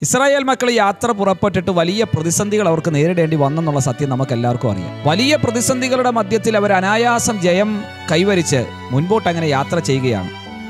Israel മക്കൾ യാത്ര പുറപ്പെട്ടിട്ട് വലിയ പ്രതിസന്ധികൾ അവർക്ക് നേരിടേണ്ടി വന്നെന്നുള്ള സത്യം നമുക്ക് എല്ലാവർക്കും അറിയാം വലിയ പ്രതിസന്ധികളുടെ മധ്യത്തിൽ അവർ അനായാസം ജയം കൈവരിച്ച് മുൻപോട്ട് അങ്ങനെ യാത്ര ചെയ്യുകയാണ്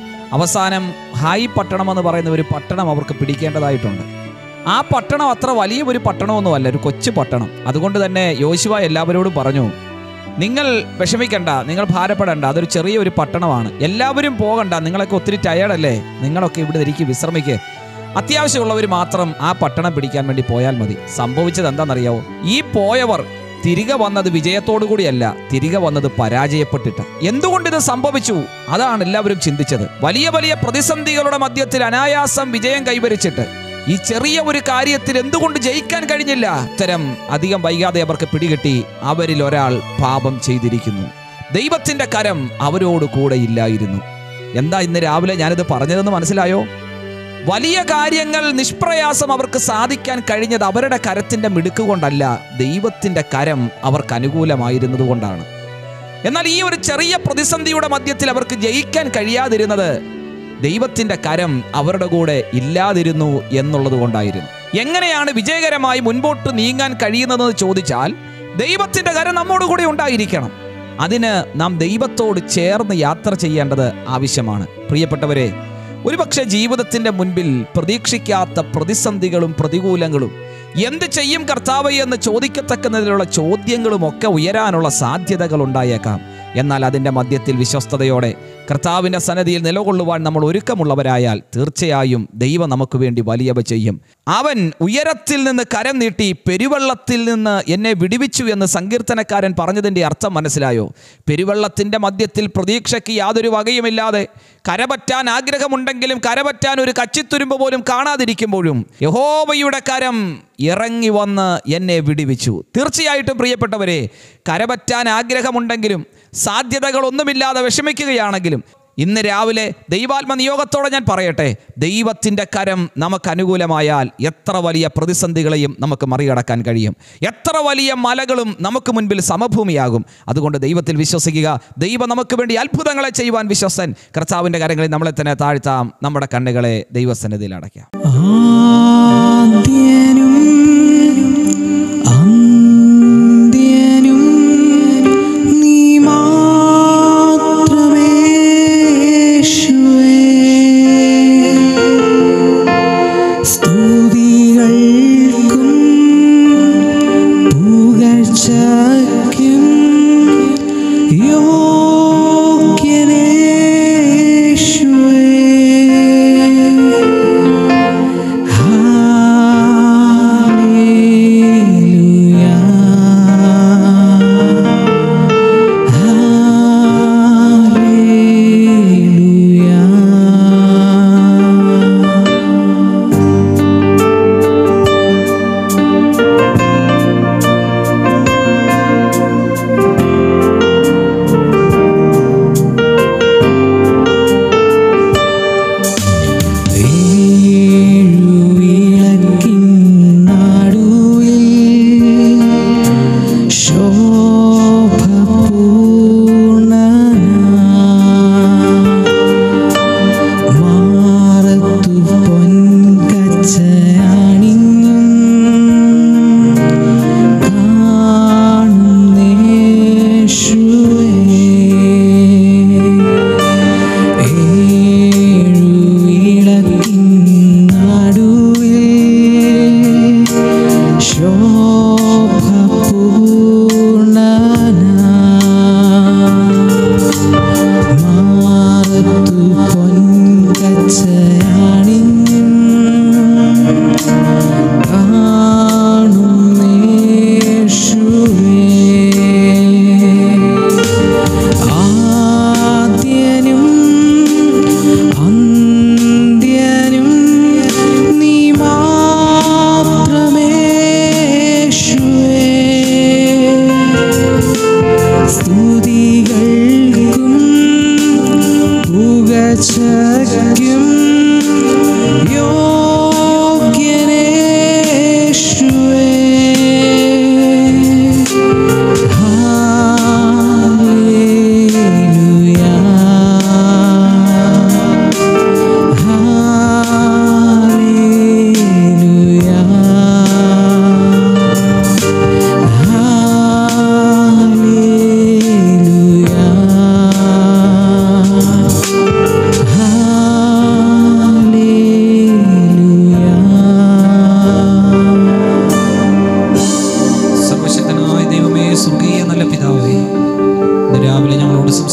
അവസാനം ഹായി പട്ടണം എന്ന് പറയുന്ന ഒരു പട്ടണം അവർക്ക് പിടിക്കേണ്ടതായിട്ടുണ്ട് ആ പട്ടണം അത്ര വലിയ ഒരു പട്ടണമൊന്നുമല്ല ഒരു കൊച്ചു പട്ടണം അതുകൊണ്ട് തന്നെ യോശുവ എല്ലാവരോടും പറഞ്ഞു നിങ്ങൾ വിഷമിക്കണ്ട നിങ്ങൾ ഭാരപ്പെടണ്ട അതൊരു ചെറിയ ഒരു പട്ടണമാണ് എല്ലാവരും പോകണ്ട നിങ്ങളൊക്കെ ഒത്തിരി ടയേർഡല്ലേ നിങ്ങളൊക്കെ ഇവിടെ ഇരിക്കും വിശ്രമിക്ക് അത്യാവശ്യമുള്ളവർ മാത്രം ആ പട്ടണം പിടിക്കാൻ വേണ്ടി പോയാൽ മതി സംഭവിച്ചത് എന്താണെന്നറിയാവോ ഈ പോയവർ തിരികെ വന്നത് വിജയത്തോടു കൂടിയല്ല തിരികെ വന്നത് പരാജയപ്പെട്ടിട്ട് എന്തുകൊണ്ട് ഇത് സംഭവിച്ചു അതാണ് എല്ലാവരും ചിന്തിച്ചത് വലിയ വലിയ പ്രതിസന്ധികളുടെ മധ്യത്തിൽ അനായാസം വിജയം കൈവരിച്ചിട്ട് ഈ ചെറിയ ഒരു കാര്യത്തിൽ എന്തുകൊണ്ട് ജയിക്കാൻ കഴിഞ്ഞില്ല ഉത്തരം അധികം വൈകാതെ അവർക്ക് പിടികിട്ടി അവരിൽ ഒരാൾ പാപം ചെയ്തിരിക്കുന്നു ദൈവത്തിന്റെ കരം അവരോട് കൂടെ ഇല്ലായിരുന്നു എന്താ ഇന്ന് രാവിലെ ഞാനിത് പറഞ്ഞതെന്ന് മനസ്സിലായോ വലിയ കാര്യങ്ങൾ നിഷ്പ്രയാസം അവർക്ക് സാധിക്കാൻ കഴിഞ്ഞത് അവരുടെ കരത്തിന്റെ മിടുക്ക് കൊണ്ടല്ല ദൈവത്തിന്റെ കരം അവർക്ക് അനുകൂലമായിരുന്നത് കൊണ്ടാണ് എന്നാൽ ഈ ഒരു ചെറിയ പ്രതിസന്ധിയുടെ മധ്യത്തിൽ അവർക്ക് ജയിക്കാൻ കഴിയാതിരുന്നത് ദൈവത്തിന്റെ കരം അവരുടെ കൂടെ ഇല്ലാതിരുന്നു എന്നുള്ളത് കൊണ്ടായിരുന്നു എങ്ങനെയാണ് വിജയകരമായി മുൻപോട്ട് നീങ്ങാൻ കഴിയുന്നതെന്ന് ചോദിച്ചാൽ ദൈവത്തിന്റെ കരം നമ്മോട് കൂടെ ഉണ്ടായിരിക്കണം അതിന് നാം ദൈവത്തോട് ചേർന്ന് യാത്ര ചെയ്യേണ്ടത് ആവശ്യമാണ് പ്രിയപ്പെട്ടവരെ ഒരുപക്ഷെ ജീവിതത്തിന്റെ മുൻപിൽ പ്രതീക്ഷിക്കാത്ത പ്രതിസന്ധികളും പ്രതികൂലങ്ങളും എന്ത് ചെയ്യും കർത്താവ് എന്ന് ചോദിക്കത്തക്കുന്നതിലുള്ള ചോദ്യങ്ങളും ഒക്കെ ഉയരാനുള്ള സാധ്യതകൾ ഉണ്ടായേക്കാം എന്നാൽ അതിൻ്റെ മധ്യത്തിൽ വിശ്വസ്തയോടെ കർത്താവിൻ്റെ സന്നദ്ധിയിൽ നിലകൊള്ളുവാൻ നമ്മൾ ഒരുക്കമുള്ളവരായാൽ തീർച്ചയായും ദൈവം നമുക്ക് വേണ്ടി വലിയവ ചെയ്യും അവൻ ഉയരത്തിൽ നിന്ന് കരം നീട്ടി പെരുവെള്ളത്തിൽ നിന്ന് എന്നെ വിടിവിച്ചു എന്ന് സങ്കീർത്തനക്കാരൻ പറഞ്ഞതിൻ്റെ അർത്ഥം മനസ്സിലായോ പെരുവെള്ളത്തിൻ്റെ മധ്യത്തിൽ പ്രതീക്ഷയ്ക്ക് യാതൊരു വകയുമില്ലാതെ കരപറ്റാൻ ആഗ്രഹമുണ്ടെങ്കിലും കരപറ്റാൻ ഒരു കച്ചിത്തുരുമ്പ് പോലും കാണാതിരിക്കുമ്പോഴും യഹോവയുടെ കരം ഇറങ്ങി വന്ന് എന്നെ വിടിവിച്ചു തീർച്ചയായിട്ടും പ്രിയപ്പെട്ടവരെ കരപറ്റാൻ ആഗ്രഹമുണ്ടെങ്കിലും സാധ്യതകളൊന്നുമില്ലാതെ വിഷമിക്കുകയാണെങ്കിലും ഇന്ന് രാവിലെ ദൈവാത്മ നിയോഗത്തോടെ ഞാൻ പറയട്ടെ ദൈവത്തിൻ്റെ കരം നമുക്ക് അനുകൂലമായാൽ എത്ര വലിയ പ്രതിസന്ധികളെയും നമുക്ക് മറികടക്കാൻ കഴിയും എത്ര വലിയ മലകളും നമുക്ക് മുൻപിൽ സമഭൂമിയാകും അതുകൊണ്ട് ദൈവത്തിൽ വിശ്വസിക്കുക ദൈവം നമുക്ക് വേണ്ടി അത്ഭുതങ്ങളെ ചെയ്യുവാൻ വിശ്വസൻ കർത്താവിൻ്റെ കാര്യങ്ങളിൽ നമ്മളെ തന്നെ താഴ്ത്താം നമ്മുടെ കണ്ണുകളെ ദൈവസന്നിധിയിൽ അടയ്ക്കാം ആദ്യനും അന്ത്യനും നീ മാത്രമേ യേശുവേ. സ്തുതികൾക്കും പുകഴ്ചയ്ക്കും യോഗ്യനേ യേശുവേ. യേശുവേ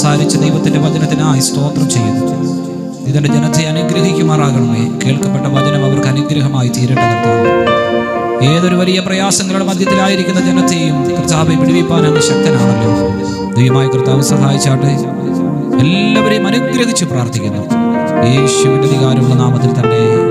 സംസാരിച്ച ദൈവത്തിന്റെ വചനത്തിനായി സ്തോത്രം ചെയ്യുന്നു ഇതിന്റെ ജനത്തെ അനുഗ്രഹിക്കുമാറാകണമേ കേൾക്കപ്പെട്ട വചനം അവർക്ക് അനുഗ്രഹമായി തീരട്ടെ കർത്താവ് ഏതൊരു വലിയ പ്രയാസങ്ങളുടെ മധ്യത്തിലായിരിക്കുന്ന ജനത്തെയും കർത്താവെ വിടുവിപ്പാൻ അങ്ങ് ശക്തനാണല്ലോ ദൈവമായ കർത്താവ് സഹായിച്ചാട്ടെ എല്ലാവരെയും അനുഗ്രഹിച്ച് പ്രാർത്ഥിക്കുന്നു യേശുവിന്റെ അധികാരമുള്ള നാമത്തിൽ തന്നെ